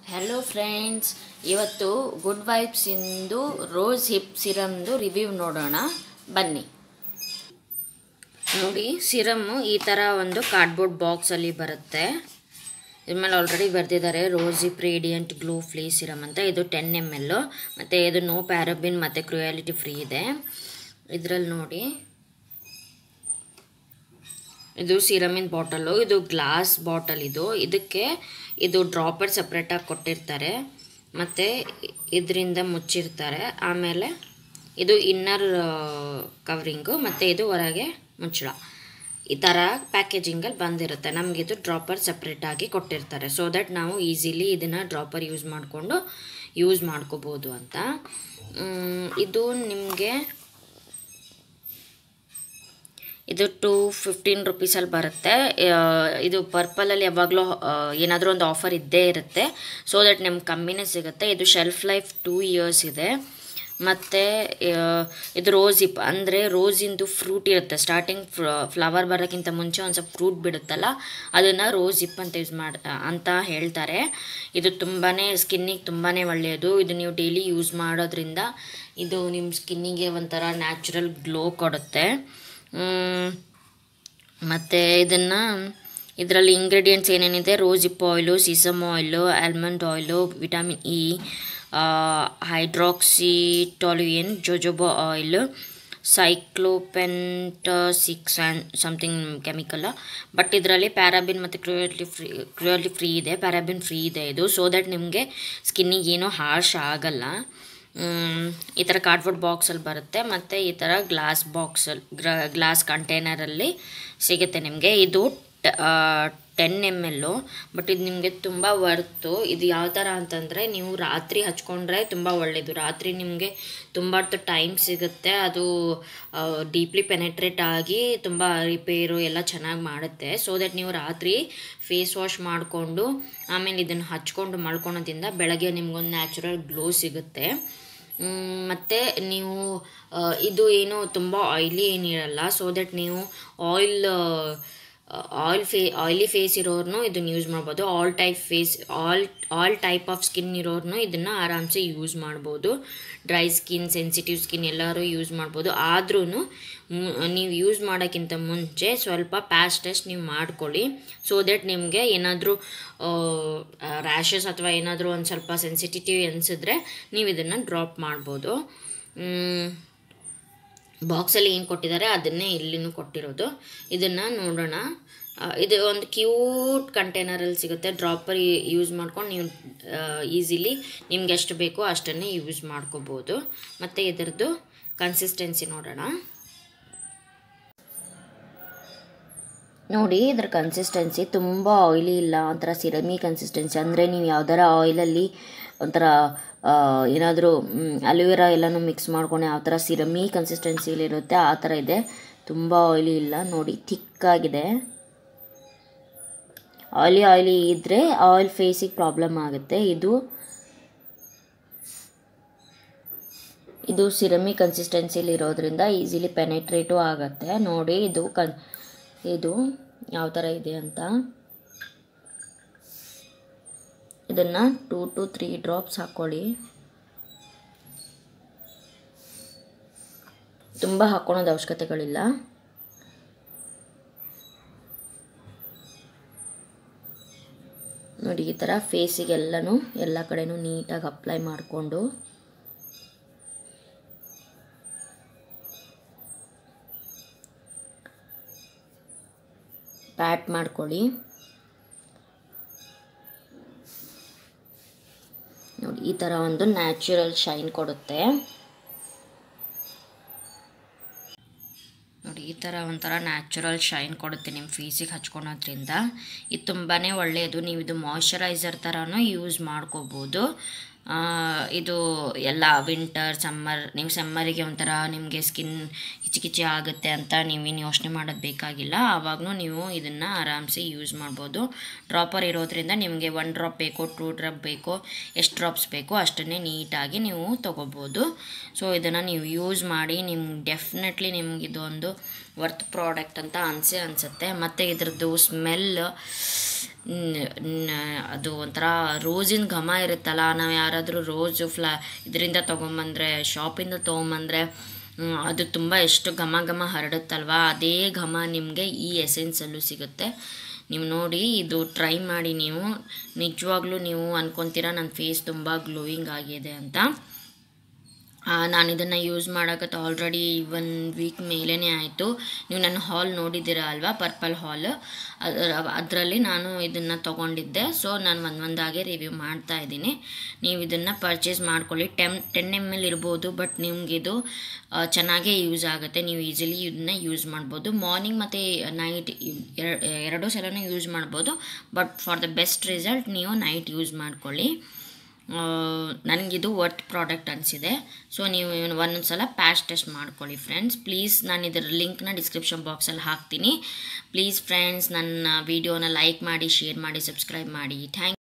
hello friends ಇವತ್ತು good vibes ಇಂದು rose hip ಸಿರಮ್ದು ರಿವ್ಯೂ ನೋಡೋಣ ಬನ್ನಿ ನೋಡಿ ಸಿರಮ್ಮು ಈ ಥರ ಒಂದು ಕಾರ್ಡ್ಬೋರ್ಡ್ ಬಾಕ್ಸಲ್ಲಿ ಬರುತ್ತೆ ಇದ್ರ ಮೇಲೆ ಆಲ್ರೆಡಿ ಬರೆದಿದ್ದಾರೆ ರೋಸ್ ಹಿಪ್ ರೇಡಿಯಂಟ್ ಗ್ಲೂ ಫ್ಲೀ ಸಿರಮ್ ಅಂತ ಇದು ಟೆನ್ ಎಮ್ ಎಲ್ಲು ಮತ್ತು ಇದು ನೋ ಪ್ಯಾರಬಿನ್ ಮತ್ತು ಕ್ರುಯಾಲಿಟಿ ಫ್ರೀ ಇದೆ ಇದರಲ್ಲಿ ನೋಡಿ ಇದು ಸಿರಮಿನ್ ಬಾಟಲು ಇದು ಗ್ಲಾಸ್ ಬಾಟಲ್ ಇದು ಇದಕ್ಕೆ ಇದು ಡ್ರಾಪರ್ ಸಪ್ರೇಟಾಗಿ ಕೊಟ್ಟಿರ್ತಾರೆ ಮತ್ತು ಇದರಿಂದ ಮುಚ್ಚಿರ್ತಾರೆ ಆಮೇಲೆ ಇದು ಇನ್ನರ್ ಕವರಿಂಗು ಮತ್ತು ಇದು ಹೊರಗೆ ಮುಚ್ಚಳ ಈ ಥರ ಪ್ಯಾಕೇಜಿಂಗಲ್ಲಿ ಬಂದಿರುತ್ತೆ ನಮಗೆ ಇದು ಡ್ರಾಪರ್ ಸಪ್ರೇಟಾಗಿ ಕೊಟ್ಟಿರ್ತಾರೆ ಸೊ ದಟ್ ನಾವು ಈಸಿಲಿ ಇದನ್ನು ಡ್ರಾಪರ್ ಯೂಸ್ ಮಾಡಿಕೊಂಡು ಯೂಸ್ ಮಾಡ್ಕೋಬೋದು ಅಂತ ಮ್, ಇದು ನಿಮಗೆ ಇದು ಟು ಫಿಫ್ಟೀನ್ ರುಪೀಸಲ್ಲಿ ಬರುತ್ತೆ ಆ, ಇದು ಪರ್ಪಲಲ್ಲಿ ಯಾವಾಗಲೂ ಏನಾದರೂ ಒಂದು ಆಫರ್ ಇದ್ದೇ ಇರುತ್ತೆ ಸೊ ದಟ್ ನಿಮ್ಗೆ ಕಮ್ಮಿನೇ ಸಿಗುತ್ತೆ ಇದು ಶೆಲ್ಫ್ ಲೈಫ್ ಟೂ ಇಯರ್ಸ್ ಇದೆ ಮತ್ತು ಇದು ರೋಸ್ ಇಪ್ ಅಂದರೆ ರೋಸಿಂದು ಫ್ರೂಟ್ ಇರುತ್ತೆ ಸ್ಟಾರ್ಟಿಂಗ್ ಫ್ಲವರ್ ಬರೋಕ್ಕಿಂತ ಮುಂಚೆ ಒಂದು ಸ್ವಲ್ಪ ಫ್ರೂಟ್ ಬಿಡುತ್ತಲ್ಲ ಅದನ್ನು ರೋಸ್ ಇಪ್ ಅಂತ ಯೂಸ್ ಮಾಡಿ ಅಂತ ಹೇಳ್ತಾರೆ ಇದು ತುಂಬಾ ಸ್ಕಿನ್ನಿಗೆ ತುಂಬಾ ಒಳ್ಳೆಯದು ಇದು ನೀವು ಡೈಲಿ ಯೂಸ್ ಮಾಡೋದ್ರಿಂದ ಇದು ನಿಮ್ಮ ಸ್ಕಿನ್ನಿಗೆ ಒಂಥರ ನ್ಯಾಚುರಲ್ ಗ್ಲೋ ಕೊಡುತ್ತೆ ಮತ್ತು ಇದನ್ನು ಇದರಲ್ಲಿ ಇಂಗ್ರೀಡಿಯೆಂಟ್ಸ್ ಏನೇನಿದೆ rose hip oil sesame oil almond oil vitamin E ಹೈಡ್ರಾಕ್ಸಿಟಾಲಿಯನ್ jojoba oil cyclopent six and something chemical but ಇದರಲ್ಲಿ ಪ್ಯಾರಾಬಿನ್ ಮತ್ತು ಕ್ರೂಯಲ್ಟಿ ಫ್ರೀ ಕ್ರೂಯಲ್ಟಿ ಫ್ರೀ ಇದೆ ಪ್ಯಾರಾಬಿನ್ ಫ್ರೀ ಇದೆ ಇದು ಸೊ ದಟ್ ನಿಮಗೆ ಸ್ಕಿನ್ನಿಗೆ ಏನೂ ಹಾರ್ಶ್ ಆಗಲ್ಲ ಮ್, ಈ ಥರ ಕಾರ್ಡ್ಬೋರ್ಡ್ ಬಾಕ್ಸಲ್ಲಿ ಬರುತ್ತೆ ಮತ್ತು ಈ ಥರ ಗ್ಲಾಸ್ ಬಾಕ್ಸಲ್ಲಿ ಗ್ರ ಗ್ಲಾಸ್ ಕಂಟೈನರಲ್ಲಿ ಸಿಗುತ್ತೆ ನಿಮಗೆ ಇದು ಟೆನ್ ಎಮ್ ಎಲ್ಲು ಬಟ್ ಇದು ನಿಮಗೆ ತುಂಬ ವರ್ತು ಇದು ಯಾವ ಥರ ಅಂತಂದರೆ ನೀವು ರಾತ್ರಿ ಹಚ್ಕೊಂಡ್ರೆ ತುಂಬ ಒಳ್ಳೆಯದು ರಾತ್ರಿ ನಿಮಗೆ ತುಂಬ ಹೊತ್ತು ಟೈಮ್ ಸಿಗುತ್ತೆ ಅದು ಡೀಪ್ಲಿ ಪೆನೆಟ್ರೇಟ್ ಆಗಿ ತುಂಬ ರಿಪೇರು ಎಲ್ಲ ಚೆನ್ನಾಗಿ ಮಾಡುತ್ತೆ ಸೊ ದಟ್ ನೀವು ರಾತ್ರಿ ಫೇಸ್ ವಾಶ್ ಮಾಡಿಕೊಂಡು ಆಮೇಲೆ ಇದನ್ನು ಹಚ್ಕೊಂಡು ಮಲ್ಕೊಳೋದ್ರಿಂದ ಬೆಳಗ್ಗೆ ನಿಮ್ಗೊಂದು ನ್ಯಾಚುರಲ್ ಗ್ಲೋ ಸಿಗುತ್ತೆ ಮ್, ಮತ್ತು ನೀವು ಆ, ಇದು ಏನು ತುಂಬ ಆಯ್ಲಿ ಏನಿರಲ್ಲ ಸೊ ದಟ್ ನೀವು ಆಯಿಲ್ ಆಯಿಲ್ ಫೇ ಆಯ್ಲಿ ಫೇಸ್ ಇರೋರ್ನು ಇದನ್ನು ಯೂಸ್ ಮಾಡ್ಬೋದು all type face all all type of skin ಇರೋರ್ನು ಇದನ್ನು ಆರಾಮ್ಸೆ ಯೂಸ್ ಮಾಡ್ಬೋದು ಡ್ರೈ ಸ್ಕಿನ್ ಸೆನ್ಸಿಟಿವ್ ಸ್ಕಿನ್ ಎಲ್ಲರೂ ಯೂಸ್ ಮಾಡ್ಬೋದು ಆದ್ರೂ ನೀವು ಯೂಸ್ ಮಾಡೋಕ್ಕಿಂತ ಮುಂಚೆ ಸ್ವಲ್ಪ ಪ್ಯಾಚ್ ಟೆಸ್ಟ್ ನೀವು ಮಾಡ್ಕೊಳ್ಳಿ ಸೊ ದಟ್ ನಿಮಗೆ ಏನಾದರೂ ರ್ಯಾಷಸ್ ಅಥವಾ ಏನಾದರೂ ಒಂದು ಸ್ವಲ್ಪ ಸೆನ್ಸಿಟಿವ್ ಅನಿಸಿದ್ರೆ ನೀವು ಇದನ್ನು ಡ್ರಾಪ್ ಮಾಡ್ಬೋದು ಮ್, ಬಾಕ್ಸಲ್ಲಿ ಏನು ಕೊಟ್ಟಿದ್ದಾರೆ ಅದನ್ನೇ ಇಲ್ಲಿನೂ ಕೊಟ್ಟಿರೋದು ಇದನ್ನು ನೋಡೋಣ ಆ, ಇದು ಒಂದು ಕ್ಯೂಟ್ ಕಂಟೈನರಲ್ಲಿ ಸಿಗುತ್ತೆ ಡ್ರಾಪರ್ ಯೂಸ್ ಮಾಡ್ಕೊಂಡು ನೀವು ಈಸಿಲಿ ನಿಮ್ಗೆ ಎಷ್ಟು ಬೇಕೋ ಅಷ್ಟನ್ನೇ ಯೂಸ್ ಮಾಡ್ಕೋಬೋದು ಮತ್ತು ಇದರದ್ದು ಕನ್ಸಿಸ್ಟೆನ್ಸಿ ನೋಡೋಣ ನೋಡಿ ಇದ್ರ ಕನ್ಸಿಸ್ಟೆನ್ಸಿ ತುಂಬ ಆಯ್ಲಿ ಇಲ್ಲ ಒಂಥರ ಸಿರಮಿ ಕನ್ಸಿಸ್ಟೆನ್ಸಿ ಅಂದರೆ ನೀವು ಯಾವ್ದಾರ ಆಯಿಲಲ್ಲಿ ಒಂಥರ ಏನಾದರೂ ಅಲೋವೆರಾ ಎಲ್ಲನೂ ಮಿಕ್ಸ್ ಮಾಡ್ಕೊಂಡು ಯಾವ ಥರ ಸಿರಮಿ ಕನ್ಸಿಸ್ಟೆನ್ಸಿಲಿರುತ್ತೆ ಆ ಥರ ಇದೆ ತುಂಬ ಆಯ್ಲಿ ಇಲ್ಲ ನೋಡಿ ಥಿಕ್ಕಾಗಿದೆ ಆಯ್ಲಿ ಆಯ್ಲಿ ಇದ್ದರೆ ಆಯಿಲ್ ಫೇಸಿಗೆ ಪ್ರಾಬ್ಲಮ್ ಆಗುತ್ತೆ ಇದು ಇದು ಸಿರಮಿ ಕನ್ಸಿಸ್ಟೆನ್ಸಿಲಿ ಇರೋದ್ರಿಂದ ಈಸಿಲಿ ಪೆನೆಟ್ರೇಟು ಆಗುತ್ತೆ ನೋಡಿ ಇದು ಕನ್ ಇದು ಯಾವ ಥರ ಇದೆ ಅಂತ ಇದನ್ನು ಟೂ ಟು ತ್ರೀ ಡ್ರಾಪ್ಸ್ ಹಾಕ್ಕೊಳ್ಳಿ ತುಂಬ ಹಾಕ್ಕೊಳೋದು ಅವಶ್ಯಕತೆಗಳಿಲ್ಲ ನೋಡಿ ಈ ಥರ ಫೇಸಿಗೆಲ್ಲನೂ ಎಲ್ಲ ಕಡೆನೂ ನೀಟಾಗಿ ಅಪ್ಲೈ ಮಾಡಿಕೊಂಡು ಪ್ಯಾಟ್ ಮಾಡ್ಕೊಳ್ಳಿ ನೋಡಿ ಈ ಥರ ಒಂದು ನ್ಯಾಚುರಲ್ ಶೈನ್ ಕೊಡುತ್ತೆ ನೋಡಿ ಈ ಥರ ಒಂಥರ ನ್ಯಾಚುರಲ್ ಶೈನ್ ಕೊಡುತ್ತೆ ನಿಮ್ಮ ಫೇಸಿಗೆ ಹಚ್ಕೊಳೋದ್ರಿಂದ ಇದು ತುಂಬಾ ಒಳ್ಳೆಯದು ನೀವು ಇದು ಮಾಯ್ಶ್ಚರೈಸರ್ ಥರನೂ ಯೂಸ್ ಮಾಡ್ಕೋಬೋದು ಆ, ಇದು ಎಲ್ಲ ವಿಂಟರ್ ಸಮ್ಮರ್ ನೀವು ಸಮ್ಮರಿಗೆ ಒಂಥರ ನಿಮಗೆ ಸ್ಕಿನ್ ಕಿಚಿ ಕಿಚಿ ಆಗುತ್ತೆ ಅಂತ ನೀವೇನು ಯೋಚನೆ ಮಾಡೋದು ಬೇಕಾಗಿಲ್ಲ ಆವಾಗಲೂ ನೀವು ಇದನ್ನು ಆರಾಮ್ಸೆ ಯೂಸ್ ಮಾಡ್ಬೋದು ಡ್ರಾಪರ್ ಇರೋದ್ರಿಂದ ನಿಮಗೆ ಒನ್ ಡ್ರಾಪ್ ಬೇಕೋ ಟೂ ಡ್ರಾಪ್ ಬೇಕೋ ಎಷ್ಟು ಡ್ರಾಪ್ಸ್ ಬೇಕೋ ಅಷ್ಟನ್ನೇ ನೀಟಾಗಿ ನೀವು ತೊಗೋಬೋದು ಸೊ ಇದನ್ನು ನೀವು ಯೂಸ್ ಮಾಡಿ ನಿಮ್ಗೆ ಡೆಫಿನೆಟ್ಲಿ ನಿಮ್ಗೆ ಇದೊಂದು ವರ್ತ್ ಪ್ರಾಡಕ್ಟ್ ಅಂತ ಅನಿಸೇ ಅನಿಸುತ್ತೆ ಮತ್ತು ಇದ್ರದ್ದು ಸ್ಮೆಲ್ ಅದು ಒಂಥರ ರೋಸಿನ ಘಮ ಇರುತ್ತಲ್ಲ ನಾವು ಯಾರಾದರೂ ರೋಸು ಫ್ಲಾ ಇದರಿಂದ ತೊಗೊಂಬಂದರೆ ಶಾಪಿಂದ ತೊಗೊಂಬಂದರೆ ಮ್, ಅದು ತುಂಬ ಎಷ್ಟು ಘಮ ಘಮ ಹರಡುತ್ತಲ್ವ ಅದೇ ಘಮ ನಿಮಗೆ ಈ ಎಸೆನ್ಸಲ್ಲೂ ಸಿಗುತ್ತೆ ನೀವು ನೋಡಿ ಇದು ಟ್ರೈ ಮಾಡಿ ನೀವು ನಿಜವಾಗ್ಲೂ ನೀವು ಅನ್ಕೊತೀರಾ ನನ್ನ ಫೇಸ್ ತುಂಬ ಗ್ಲೋಯಿಂಗ್ ಆಗಿದೆ ಅಂತ ನಾನು ಇದನ್ನು ಯೂಸ್ ಮಾಡೋಕತ್ತೆ ಆಲ್ರೆಡಿ ಒನ್ ವೀಕ್ ಮೇಲೇ ಆಯಿತು ನೀವು ನನ್ನ ಹಾಲ್ ನೋಡಿದ್ದೀರ ಅಲ್ವಾ ಪರ್ಪಲ್ ಹಾಲ್ ಅದರಲ್ಲಿ ನಾನು ಇದನ್ನು ತೊಗೊಂಡಿದ್ದೆ ಸೊ ನಾನು ಒಂದು ಒಂದಾಗೆ ರಿವ್ಯೂ ಮಾಡ್ತಾ ಇದ್ದೀನಿ ನೀವು ಇದನ್ನು ಪರ್ಚೇಸ್ ಮಾಡ್ಕೊಳ್ಳಿ ಟೆನ್ ಟೆನ್ ಎಮ್ ಎಲ್ ಇರ್ಬೋದು ಬಟ್ ನಿಮಗಿದು ಚೆನ್ನಾಗೇ ಯೂಸ್ ಆಗುತ್ತೆ ನೀವು ಈಸಿಲಿ ಇದನ್ನ ಯೂಸ್ ಮಾಡ್ಬೋದು ಮಾರ್ನಿಂಗ್ ಮತ್ತು ನೈಟ್ ಎರಡೂ ಸಲನೂ ಯೂಸ್ ಮಾಡ್ಬೋದು but for the best result ನೀವು ನೈಟ್ ಯೂಸ್ ಮಾಡ್ಕೊಳ್ಳಿ ನನಗಿದು ವರ್ತ್ ಪ್ರಾಡಕ್ಟ್ ಅನಿಸಿದೆ ಸೊ ನೀವು ಒಂದೊಂದು ಸಲ ಪ್ಯಾಚ್ ಟೆಸ್ಟ್ ಮಾಡ್ಕೊಳ್ಳಿ ಫ್ರೆಂಡ್ಸ್ ಪ್ಲೀಸ್ ನಾನು ಇದರ ಲಿಂಕ್ನ ಡಿಸ್ಕ್ರಿಪ್ಷನ್ ಬಾಕ್ಸಲ್ಲಿ ಹಾಕ್ತೀನಿ ಪ್ಲೀಸ್ ಫ್ರೆಂಡ್ಸ್ ನನ್ನ ವೀಡಿಯೋನ ಲೈಕ್ ಮಾಡಿ ಶೇರ್ ಮಾಡಿ ಸಬ್ಸ್ಕ್ರೈಬ್ ಮಾಡಿ ಥ್ಯಾಂಕ್